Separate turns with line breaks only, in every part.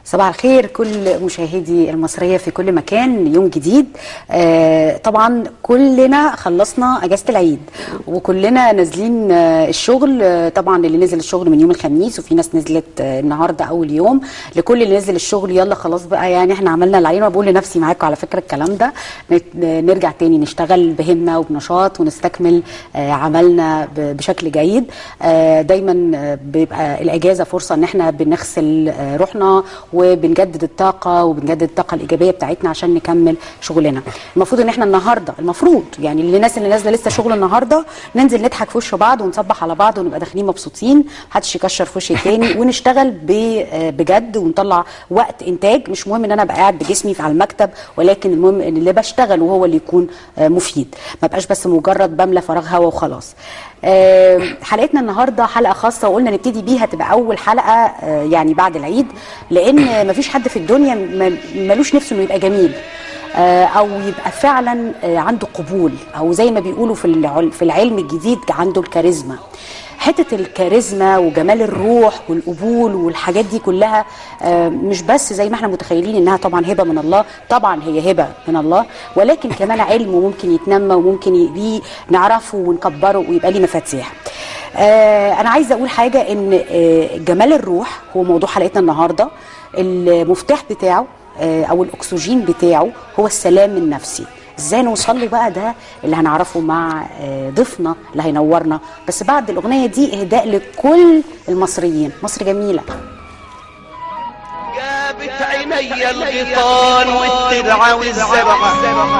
صباح الخير كل مشاهدي المصرية في كل مكان يوم جديد آه طبعا كلنا خلصنا أجازة العيد وكلنا نازلين آه الشغل آه طبعا اللي نزل الشغل من يوم الخميس وفي ناس نزلت آه النهاردة أول يوم لكل اللي نزل الشغل يلا خلاص بقى يعني احنا عملنا اللي علينا بقول لنفسي معاكم على فكرة الكلام ده نت- نرجع تاني نشتغل بهمة وبنشاط ونستكمل آه عملنا ب- بشكل جيد آه دايما آه بيبقى الأجازة فرصة ان احنا بنغسل آه روحنا وبنجدد الطاقة وبنجدد الطاقة الإيجابية بتاعتنا عشان نكمل شغلنا المفروض ان احنا النهاردة المفروض يعني الناس اللي نازلة لسه شغل النهاردة ننزل نضحك في وش بعض ونصبح على بعض ونبقى داخلين مبسوطين محدش يكشر في وش التاني ونشتغل ب- آه بجد ونطلع وقت انتاج مش مهم ان انا ابقى قاعد بجسمي على المكتب ولكن المهم ان اللي بشتغل وهو اللي يكون آه مفيد ما بقاش بس مجرد بملى فراغ هوا وخلاص آه، حلقتنا النهارده حلقه خاصه وقلنا نبتدي بيها تبقى اول حلقه آه، يعني بعد العيد لان مفيش حد في الدنيا م- ملوش نفسه انه يبقى جميل آه، او يبقى فعلا آه، عنده قبول او زي ما بيقولوا في العل- في العلم الجديد عنده الكاريزما حته الكاريزما وجمال الروح والقبول والحاجات دي كلها آه، مش بس زي ما احنا متخيلين انها طبعا هبه من الله طبعا هي هبه من الله ولكن كمان علم وممكن يتنمى وممكن ي- ليه نعرفه ونكبره ويبقى ليه مفاتيح آه، انا عايزه اقول حاجه ان آه، جمال الروح هو موضوع حلقتنا النهارده المفتاح بتاعه آه، او الاكسجين بتاعه هو السلام النفسي ازاي نوصل له بقى ده اللي هنعرفه مع آه، ضيفنا اللي هينورنا بس بعد الاغنيه دي اهداء لكل المصريين مصر جميله
جابت عيني الغيطان والترعة والزرعة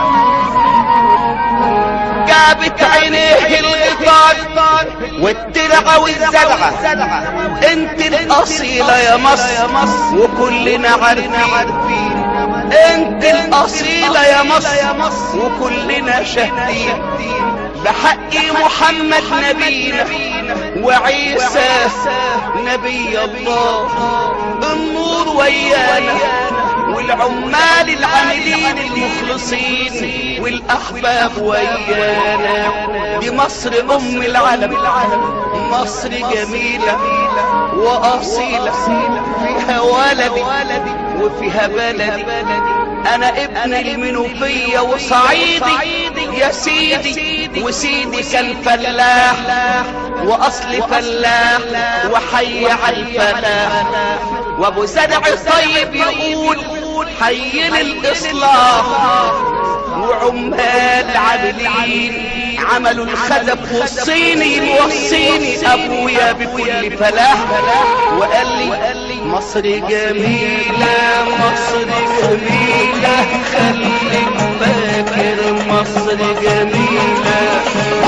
جابت عينيه الغيطان والترعة والزرعة انت الأصيلة يا مصر وكلنا عارفين انت الأصيلة يا مصر وكلنا شاهدين بحق محمد نبينا وعيسى نبي الله النور ويانا والعمال العاملين المخلصين والأحباب ويانا دي مصر أم العالم مصر جميلة وأصيلة فيها ولدي وفيها بلدي أنا ابن المنوفية وصعيدي يا سيدي وسيدي كان فلاح وأصل فلاح وحي على الفلاح وابو زرع الطيب يقول حي للإصلاح وعمال عاملين عملوا الخزف والصيني موصيني ابويا بكل فلاح وقال لي مصر جميلة مصر جميلة خليك فاكر مصر جميلة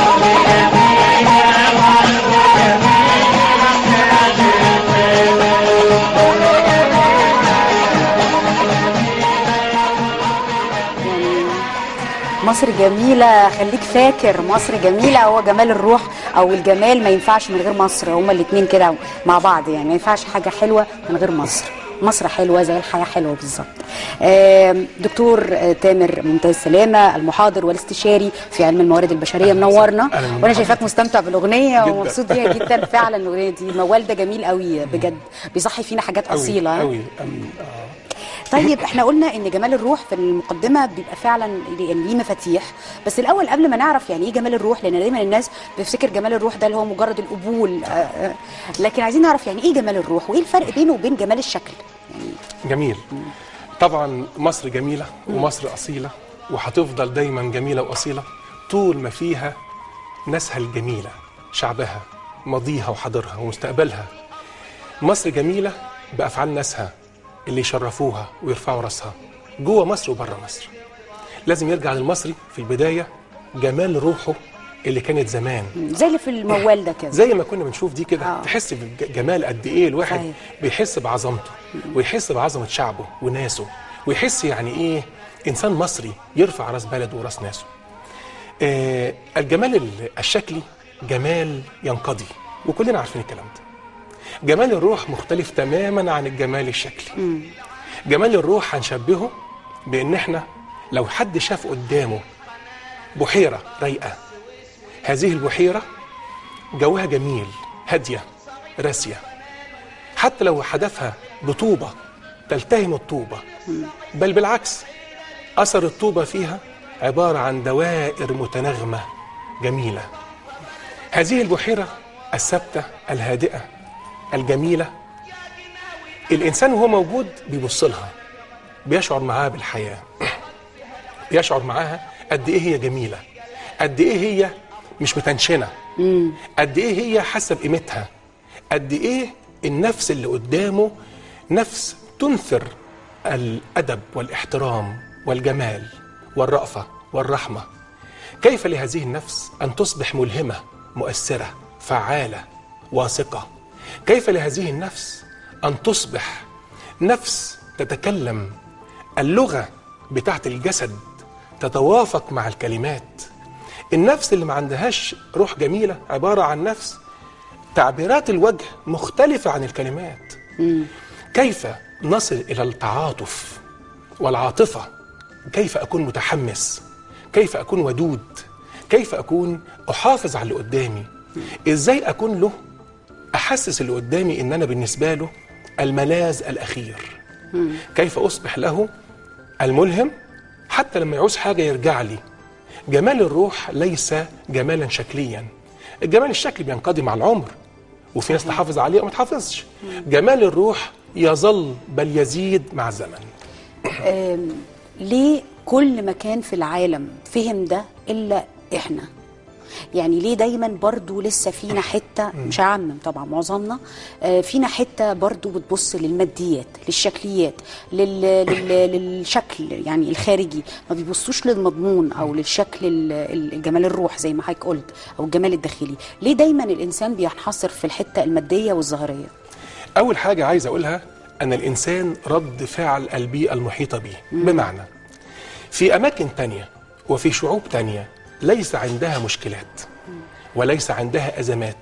مصر جميلة خليك فاكر مصر جميلة هو جمال الروح أو الجمال ما ينفعش من غير مصر هما الاتنين كده مع بعض يعني ما ينفعش حاجة حلوة من غير مصر مصر حلوة زي الحياة حلوة بالظبط آم، دكتور آه، تامر ممتاز سلامة المحاضر والاستشاري في علم الموارد البشرية منورنا
أهلاً
وأنا
بحضرتك.
شايفاك مستمتع بالأغنية
جداً.
ومبسوط بيها جدا فعلا الأغنية دي موال ده جميل قوي بجد بيصحي فينا حاجات أصيلة ها؟
قوي قوي اه
طيب احنا قلنا ان جمال الروح في المقدمه بيبقى فعلا يعني ليه مفاتيح بس الاول قبل ما نعرف يعني ايه جمال الروح لان دايما الناس بتفتكر جمال الروح ده اللي هو مجرد القبول آه، آه، لكن عايزين نعرف يعني ايه جمال الروح وايه الفرق بينه وبين جمال الشكل
جميل طبعا مصر جميله ومصر اصيله وهتفضل دايما جميله واصيله طول ما فيها ناسها الجميله شعبها ماضيها وحاضرها ومستقبلها مصر جميله بافعال ناسها اللي يشرفوها ويرفعوا راسها جوه مصر وبره مصر لازم يرجع للمصري في البدايه جمال روحه اللي كانت زمان
زي اللي في الموال ده كده
زي ما كنا بنشوف دي كده
آه.
تحس بجمال قد ايه الواحد
صحيح.
بيحس بعظمته ويحس بعظمه شعبه وناسه ويحس يعني ايه انسان مصري يرفع راس بلده وراس ناسه آه الجمال ال- الشكلي جمال ينقضي وكلنا عارفين الكلام ده جمال الروح مختلف تماما عن الجمال الشكلي جمال الروح هنشبهه بان احنا لو حد شاف قدامه بحيره رايقه هذه البحيره جوها جميل هاديه راسيه حتى لو حدفها بطوبه تلتهم الطوبة بل بالعكس أثر الطوبة فيها عبارة عن دوائر متناغمة جميلة هذه البحيرة الثابتة الهادئة الجميلة الإنسان وهو موجود بيبص لها بيشعر معاها بالحياة بيشعر معاها قد إيه هي جميلة قد إيه هي مش متنشنة قد إيه هي حاسة بقيمتها قد إيه النفس اللي قدامه نفس تنثر الأدب والاحترام والجمال والرأفة والرحمة كيف لهذه النفس أن تصبح ملهمة مؤثرة فعالة واثقة كيف لهذه النفس أن تصبح نفس تتكلم اللغة بتاعت الجسد تتوافق مع الكلمات النفس اللي ما عندهاش روح جميلة عبارة عن نفس تعبيرات الوجه مختلفة عن الكلمات كيف نصل إلى التعاطف والعاطفة كيف أكون متحمس كيف أكون ودود كيف أكون أحافظ على اللي قدامي إزاي أكون له أحسس اللي قدامي إن أنا بالنسبة له الملاذ الأخير كيف أصبح له الملهم حتى لما يعوز حاجة يرجع لي جمال الروح ليس جمالا شكليا الجمال الشكلي بينقضي مع العمر وفي ناس تحافظ عليه وما تحافظش جمال الروح يظل بل يزيد مع الزمن
آم، ليه كل مكان في العالم فهم ده الا احنا يعني ليه دايما برضو لسه فينا حته مش هعمم طبعا معظمنا آه، فينا حته برضو بتبص للماديات للشكليات لل... لل... للشكل يعني الخارجي ما بيبصوش للمضمون او للشكل ال- ال- الجمال الروح زي ما حضرتك قلت او الجمال الداخلي ليه دايما الانسان بينحصر في الحته الماديه والظاهريه
أول حاجة عايز أقولها أن الإنسان رد فعل البيئة المحيطة به بمعنى في أماكن تانية وفي شعوب تانية ليس عندها مشكلات وليس عندها أزمات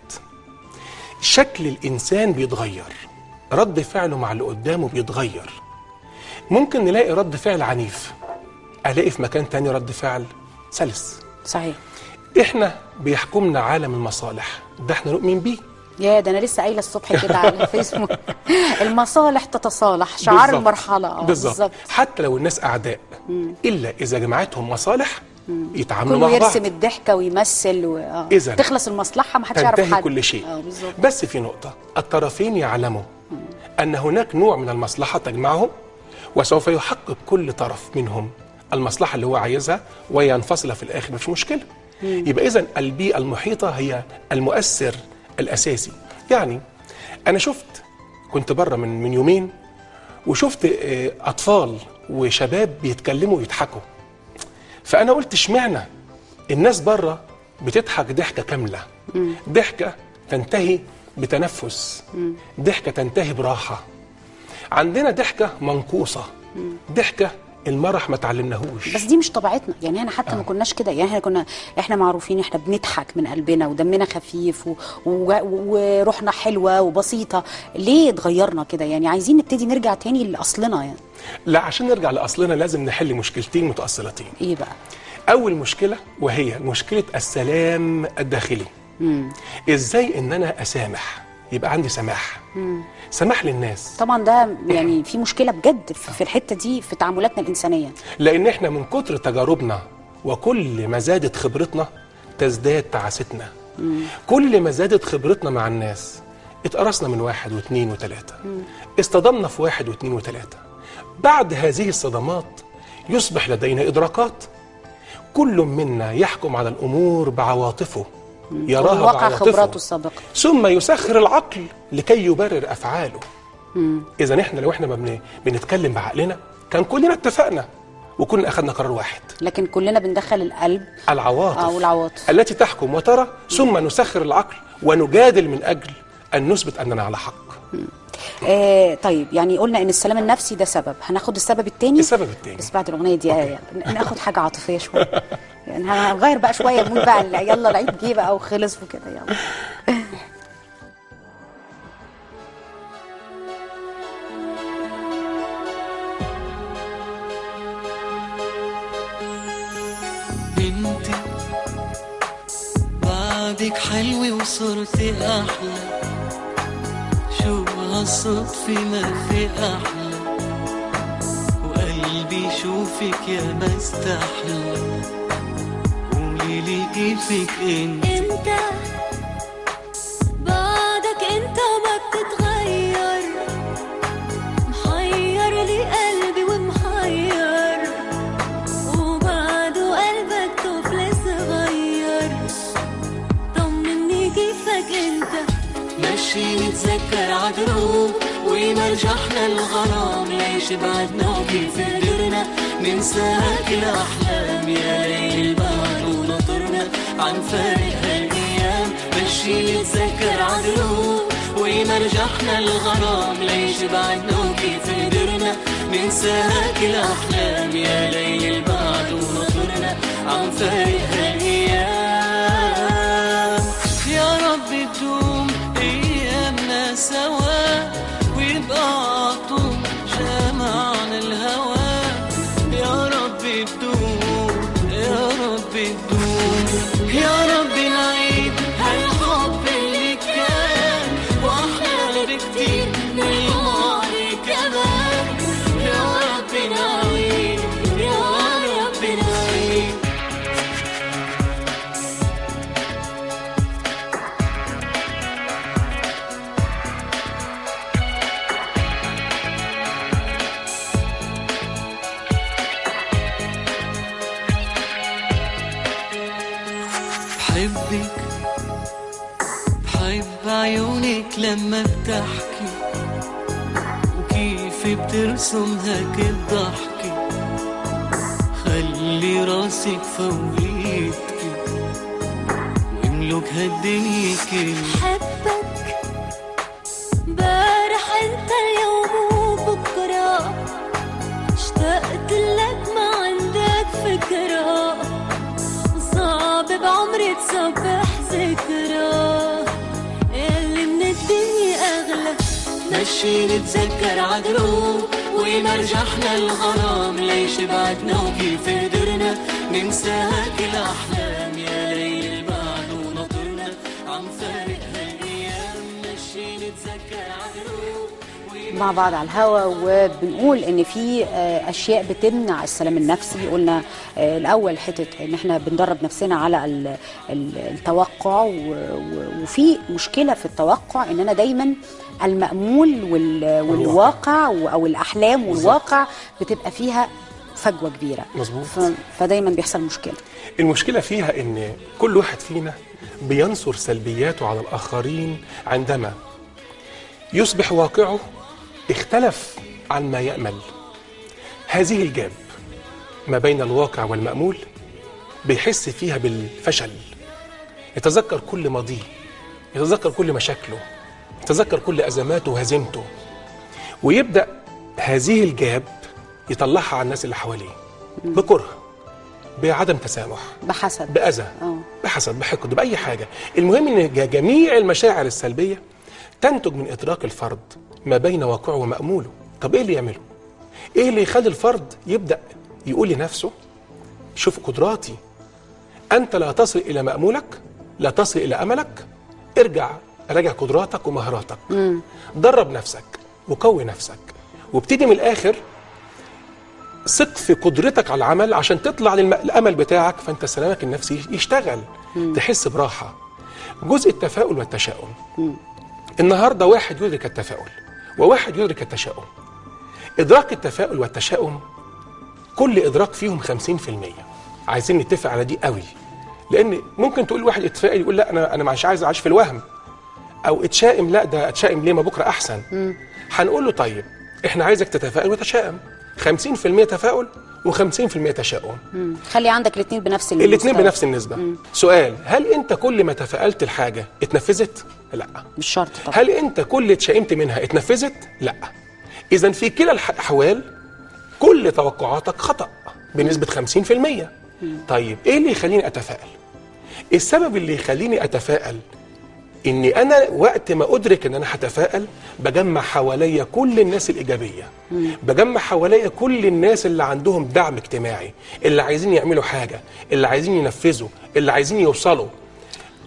شكل الإنسان بيتغير رد فعله مع اللي قدامه بيتغير ممكن نلاقي رد فعل عنيف ألاقي في مكان تاني رد فعل سلس
صحيح
إحنا بيحكمنا عالم المصالح ده إحنا نؤمن بيه
يا ده انا لسه قايله الصبح كده على الفيسبوك المصالح تتصالح شعار
بالظبط.
المرحله اه
بالظبط حتى لو الناس اعداء الا اذا جمعتهم مصالح يتعاملوا
كله
مع بعض
يرسم الضحكه ويمثل و... آه.
إذن
تخلص المصلحه ما حدش يعرف
تنتهي
حد
كل شيء
اه بالظبط
بس في نقطه الطرفين يعلموا ان هناك نوع من المصلحه تجمعهم وسوف يحقق كل طرف منهم المصلحه اللي هو عايزها وينفصل في الاخر مفيش مشكله يبقى اذا البيئه المحيطه هي المؤثر الاساسي يعني انا شفت كنت بره من من يومين وشفت آه، اطفال وشباب بيتكلموا ويضحكوا فانا قلت اشمعنى الناس بره بتضحك ضحكه كامله ضحكه تنتهي بتنفس ضحكه تنتهي براحه عندنا ضحكه منقوصه ضحكه المرح ما تعلمناهوش
بس دي مش طبيعتنا يعني احنا حتى ما كناش كده يعني احنا كنا احنا معروفين احنا بنضحك من قلبنا ودمنا خفيف و... و... وروحنا حلوه وبسيطه ليه اتغيرنا كده يعني عايزين نبتدي نرجع تاني لاصلنا يعني
لا عشان نرجع لاصلنا لازم نحل مشكلتين متاصلتين
ايه بقى
اول مشكله وهي مشكله السلام الداخلي ازاي ان انا اسامح يبقى عندي سماح سماح للناس
طبعا ده يعني في مشكله بجد في في الحته دي في تعاملاتنا الانسانيه
لان احنا من كتر تجاربنا وكل ما زادت خبرتنا تزداد تعاستنا كل ما زادت خبرتنا مع الناس اتقرصنا من واحد واثنين وثلاثة اصطدمنا في واحد واثنين وثلاثة بعد هذه الصدمات يصبح لدينا إدراكات كل منا يحكم على الأمور بعواطفه يراها
وواقع
بعواطفه
خبراته السابقه
ثم يسخر العقل لكي يبرر افعاله اذا احنا لو احنا ما بن- بنتكلم بعقلنا كان كلنا اتفقنا وكلنا اخذنا قرار واحد
لكن كلنا بندخل القلب
العواطف
اه والعواطف
التي تحكم وترى ثم نسخر العقل ونجادل من اجل ان نثبت اننا على حق
آه طيب يعني قلنا ان السلام النفسي ده سبب هناخد السبب التاني
السبب التاني.
بس بعد الاغنيه دي آه ناخد حاجه عاطفيه شويه يعني هنغير بقى شويه المود بقى ال- يلا العيد جه بقى وخلص وكده يلا
انت بعدك حلوة وصرتي احلى شو هالصدفة ما في احلى قلبي يشوفك يا ما استحلى قولي لي كيفك انت
انت بعدك انت ما بتتغير محير لي قلبي ومحير وبعده قلبك طفل صغير طمني كيفك انت
مشي نتذكر عدروب ويمرجحنا الغرام ليش بعدنا وكيف قدرنا ننسى كل الأحلام يا ليل البعد ونطرنا عن فارق هالأيام مشي نتذكر عدروب ويمرجحنا الغرام ليش بعدنا وكيف قدرنا ننسى كل الأحلام يا ليل البعد ونطرنا عن فارق هالأيام يا رب تدوم ايامنا سوا ويبقى عطوم جمعنا الهوى يا رب تدوم يا رب تدوم يا رب نعيد هالحب اللي كان واحلى بكتير من الماضي كمان يا رب نعيد يا رب نعيد بحبك بحب عيونك لما بتحكي وكيف بترسم هيك الضحكة خلي راسك فوقيتك واملك هالدنيا كلها
حبك بارح انت اليوم وبكرة اشتقت لك ما عندك فكرة صعب بعمري تصبح ذكرى اللي من الدنيا اغلى
مشي نتذكر عدروب ويمرجحنا الغرام ليش بعدنا وكيف قدرنا ننسى كل الأحلام يا ليل البعد ونطرنا عم فارق هالأيام مشي نتذكر عدروب
مع بعض على الهوا وبنقول ان في آه، اشياء بتمنع السلام النفسي قلنا آه، الاول حته ان احنا بندرب نفسنا على ال- ال- التوقع و- و- وفي مشكله في التوقع ان انا دايما المامول وال- والواقع و- او الاحلام والواقع بتبقى فيها فجوه كبيره
مظبوط.
ف- فدايما بيحصل مشكله
المشكلة فيها إن كل واحد فينا بينصر سلبياته على الآخرين عندما يصبح واقعه اختلف عن ما يأمل هذه الجاب ما بين الواقع والمأمول بيحس فيها بالفشل يتذكر كل ماضيه يتذكر كل مشاكله يتذكر كل أزماته وهزيمته ويبدأ هذه الجاب يطلعها على الناس اللي حواليه بكره بعدم تسامح
بحسب
بأذى
اه
بحسد بحقد بأي حاجة المهم إن ج- جميع المشاعر السلبية تنتج من إدراك الفرد ما بين واقعه ومأموله طب إيه اللي يعمله؟ إيه اللي يخلي الفرد يبدأ يقول لنفسه شوف قدراتي أنت لا تصل إلى مأمولك لا تصل إلى أملك ارجع راجع قدراتك ومهاراتك درب نفسك وقوي نفسك وابتدي من الآخر ثق في قدرتك على العمل عشان تطلع للامل بتاعك فانت سلامك النفسي يشتغل تحس براحه جزء التفاؤل والتشاؤم النهارده واحد يدرك التفاؤل وواحد يدرك التشاؤم ادراك التفاؤل والتشاؤم كل ادراك فيهم 50% عايزين نتفق على دي قوي لان ممكن تقول واحد اتفائل يقول لا انا انا مش عايز اعيش في الوهم او اتشائم لا ده اتشائم ليه ما بكره احسن هنقول له طيب احنا عايزك تتفائل وتشائم 50% تفاؤل و50% تشاؤم
مم. خلي عندك الاثنين بنفس
الاثنين
المستوى.
بنفس النسبه سؤال هل انت كل ما تفائلت الحاجه اتنفذت لا
مش شرط طبعا
هل انت كل اللي اتشائمت منها اتنفذت لا اذا في كلا الاحوال كل توقعاتك خطا بنسبه 50% طيب ايه اللي يخليني اتفائل السبب اللي يخليني اتفائل اني انا وقت ما ادرك ان انا هتفائل بجمع حواليا كل الناس الايجابيه بجمع حواليا كل الناس اللي عندهم دعم اجتماعي اللي عايزين يعملوا حاجه اللي عايزين ينفذوا اللي عايزين يوصلوا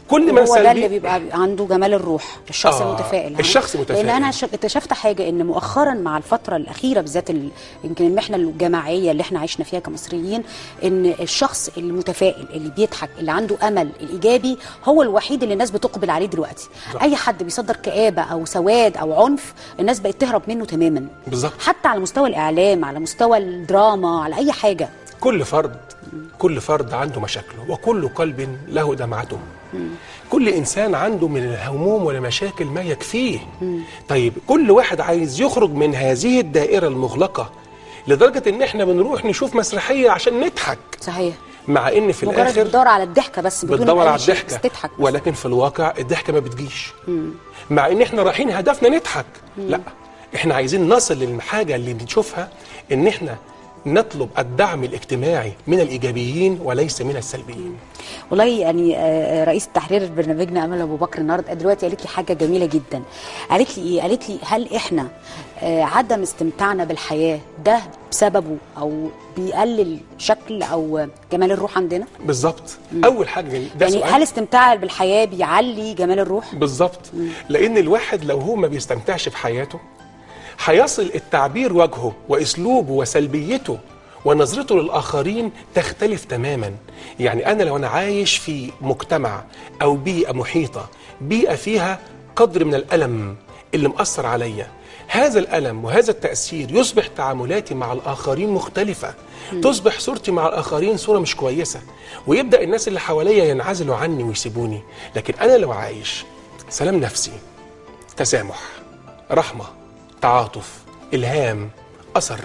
كل ما
هو ده اللي
سلبي
بيبقى عنده جمال الروح الشخص
آه،
المتفائل
الشخص المتفائل.
لان انا ش- اكتشفت حاجه ان مؤخرا مع الفتره الاخيره بالذات ال- يمكن المحنه الجماعيه اللي احنا عشنا فيها كمصريين ان الشخص المتفائل اللي بيضحك اللي عنده امل الايجابي هو الوحيد اللي الناس بتقبل عليه دلوقتي اي حد بيصدر كآبه او سواد او عنف الناس بقت تهرب منه تماما
بالظبط
حتى على مستوى الاعلام على مستوى الدراما على اي حاجه
كل فرد كل فرد عنده مشاكله وكل قلب له دمعته كل انسان عنده من الهموم والمشاكل ما يكفيه طيب كل واحد عايز يخرج من هذه الدائره المغلقه لدرجه ان احنا بنروح نشوف مسرحيه عشان نضحك
صحيح
مع ان في
مجرد
الاخر
بتدور على الضحكه بس بدون
بتدور
أي
على
شيء،
الضحكه
بس تضحك بس.
ولكن في الواقع الضحكه ما بتجيش مع ان احنا رايحين هدفنا نضحك لا احنا عايزين نصل للحاجه اللي بنشوفها ان احنا نطلب الدعم الاجتماعي من الايجابيين وليس من السلبيين
والله يعني آه، رئيس تحرير برنامجنا امل ابو بكر النهارده دلوقتي قالت لي حاجه جميله جدا قالت لي ايه قالت لي هل احنا آه، عدم استمتاعنا بالحياه ده بسببه او بيقلل شكل او جمال الروح عندنا
بالظبط اول حاجه ده
يعني
سؤال
هل استمتاع بالحياه بيعلي جمال الروح
بالظبط لان الواحد لو هو ما بيستمتعش بحياته هيصل التعبير وجهه واسلوبه وسلبيته ونظرته للاخرين تختلف تماما يعني انا لو انا عايش في مجتمع او بيئه محيطه بيئه فيها قدر من الالم اللي مأثر عليا هذا الألم وهذا التأثير يصبح تعاملاتي مع الآخرين مختلفة تصبح صورتي مع الآخرين صورة مش كويسة ويبدأ الناس اللي حواليا ينعزلوا عني ويسيبوني لكن أنا لو عايش سلام نفسي تسامح رحمة تعاطف إلهام أثر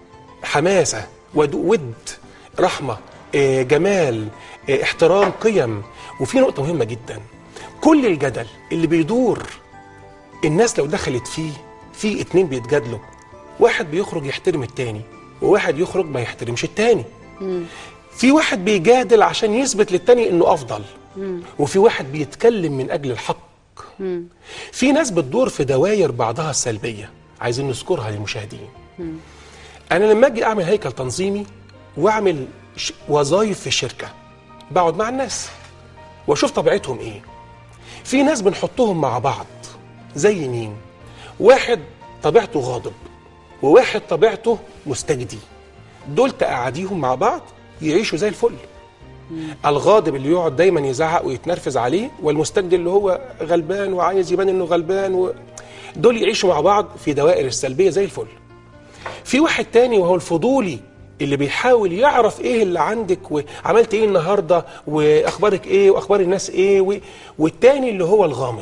حماسة ود, ود رحمة آه، جمال آه، احترام قيم وفي نقطة مهمة جدا كل الجدل اللي بيدور الناس لو دخلت فيه في اتنين بيتجادلوا واحد بيخرج يحترم التاني وواحد يخرج ما يحترمش التاني في واحد بيجادل عشان يثبت للتاني انه افضل وفي واحد بيتكلم من اجل الحق في ناس بتدور في دواير بعضها السلبيه عايزين نذكرها للمشاهدين انا لما اجي اعمل هيكل تنظيمي واعمل ش- وظايف في الشركه بقعد مع الناس واشوف طبيعتهم ايه في ناس بنحطهم مع بعض زي مين واحد طبيعته غاضب وواحد طبيعته مستجدي دول تقعديهم مع بعض يعيشوا زي الفل الغاضب اللي يقعد دايما يزعق ويتنرفز عليه والمستجدي اللي هو غلبان وعايز يبان انه غلبان و... دول يعيشوا مع بعض في دوائر السلبيه زي الفل في واحد تاني وهو الفضولي اللي بيحاول يعرف ايه اللي عندك وعملت ايه النهارده واخبارك ايه واخبار الناس ايه و... والتاني اللي هو الغامض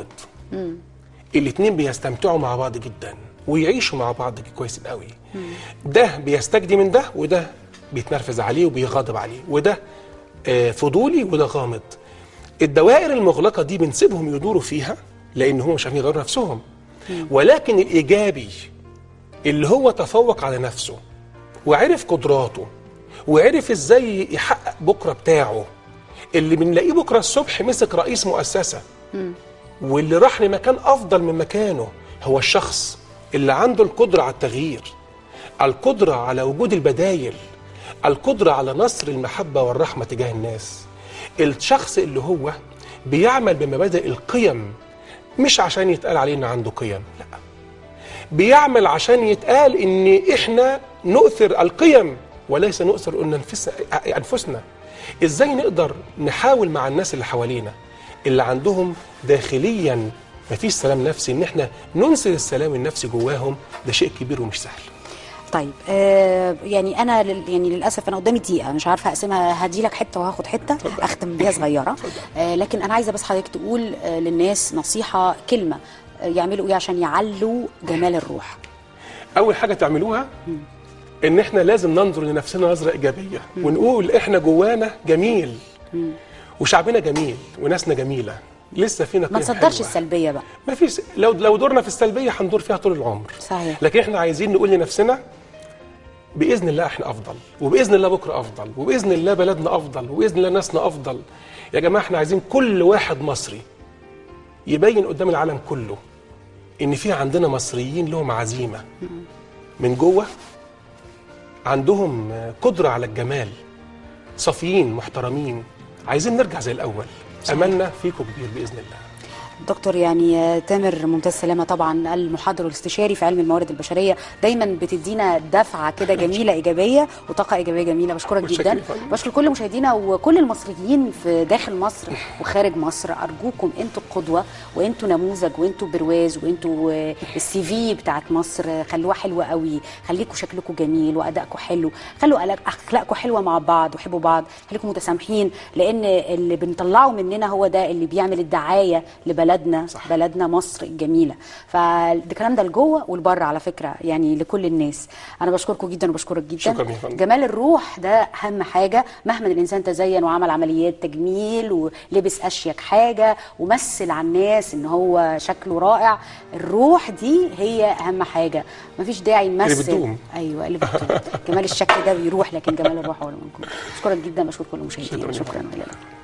الاتنين بيستمتعوا مع بعض جدا ويعيشوا مع بعض كويس قوي ده بيستجدي من ده وده بيتنرفز عليه وبيغاضب عليه وده آه، فضولي وده غامض الدوائر المغلقه دي بنسيبهم يدوروا فيها لان هم مش عارفين يغيروا نفسهم ولكن الايجابي اللي هو تفوق على نفسه وعرف قدراته وعرف ازاي يحقق بكره بتاعه اللي بنلاقيه بكره الصبح مسك رئيس مؤسسه واللي راح لمكان افضل من مكانه هو الشخص اللي عنده القدره على التغيير القدره على وجود البدايل القدره على نصر المحبه والرحمه تجاه الناس الشخص اللي هو بيعمل بمبادئ القيم مش عشان يتقال عليه انه عنده قيم لا بيعمل عشان يتقال ان احنا نؤثر القيم وليس نؤثر ان ننفس انفسنا ازاي نقدر نحاول مع الناس اللي حوالينا اللي عندهم داخليا مفيش سلام نفسي ان احنا ننزل السلام النفسي جواهم ده شيء كبير ومش سهل
طيب آه يعني انا لل- يعني للاسف انا قدامي دقيقه مش عارفه اقسمها هدي لك حته وهاخد حته اختم بيها صغيره آه لكن انا عايزه بس حضرتك تقول آه للناس نصيحه كلمه آه يعملوا ايه عشان يعلوا جمال الروح
اول حاجه تعملوها ان احنا لازم ننظر لنفسنا نظره ايجابيه ونقول احنا جوانا جميل وشعبنا جميل وناسنا جميله لسه فينا
ما
قيم
تصدرش
حلوة.
السلبيه بقى
ما فيش لو لو دورنا في السلبيه هندور فيها طول العمر
صحيح.
لكن احنا عايزين نقول لنفسنا باذن الله احنا افضل وباذن الله بكره افضل وباذن الله بلدنا افضل وباذن الله ناسنا افضل يا جماعه احنا عايزين كل واحد مصري يبين قدام العالم كله ان في عندنا مصريين لهم عزيمه من جوه عندهم قدره على الجمال صافيين محترمين عايزين نرجع زي الاول املنا فيكم كبير باذن الله
دكتور يعني آه، تامر ممتاز سلامه طبعا المحاضر والاستشاري في علم الموارد البشريه دايما بتدينا دفعه كده جميله ايجابيه وطاقه ايجابيه جميله بشكرك
متشكر
جدا
يا فندم.
بشكر كل مشاهدينا وكل المصريين في داخل مصر وخارج مصر ارجوكم انتوا القدوه وانتوا نموذج وانتوا برواز وانتوا آه، السي في بتاعت مصر آه، خلوها حلوه قوي خليكم شكلكم جميل وادائكم حلو خلوا ألا- اخلاقكم حلوه مع بعض وحبوا بعض خليكم متسامحين لان اللي بنطلعه مننا هو ده اللي بيعمل الدعايه لبلدنا صح. بلدنا مصر الجميله فالكلام ده لجوه ولبره على فكره يعني لكل الناس انا بشكركم جدا وبشكرك جدا
شكراً يا فندم.
جمال الروح ده اهم حاجه مهما الانسان تزين وعمل عمليات تجميل ولبس اشيك حاجه ومثل على الناس ان هو شكله رائع الروح دي هي اهم حاجه مفيش داعي نمثل
بتدوم.
ايوه اللي بتدوم جمال الشكل ده بيروح لكن جمال الروح هو اللي موجود بشكرك جدا بشكر كل المشاهدين
شكراً يا
شكرا, شكرا.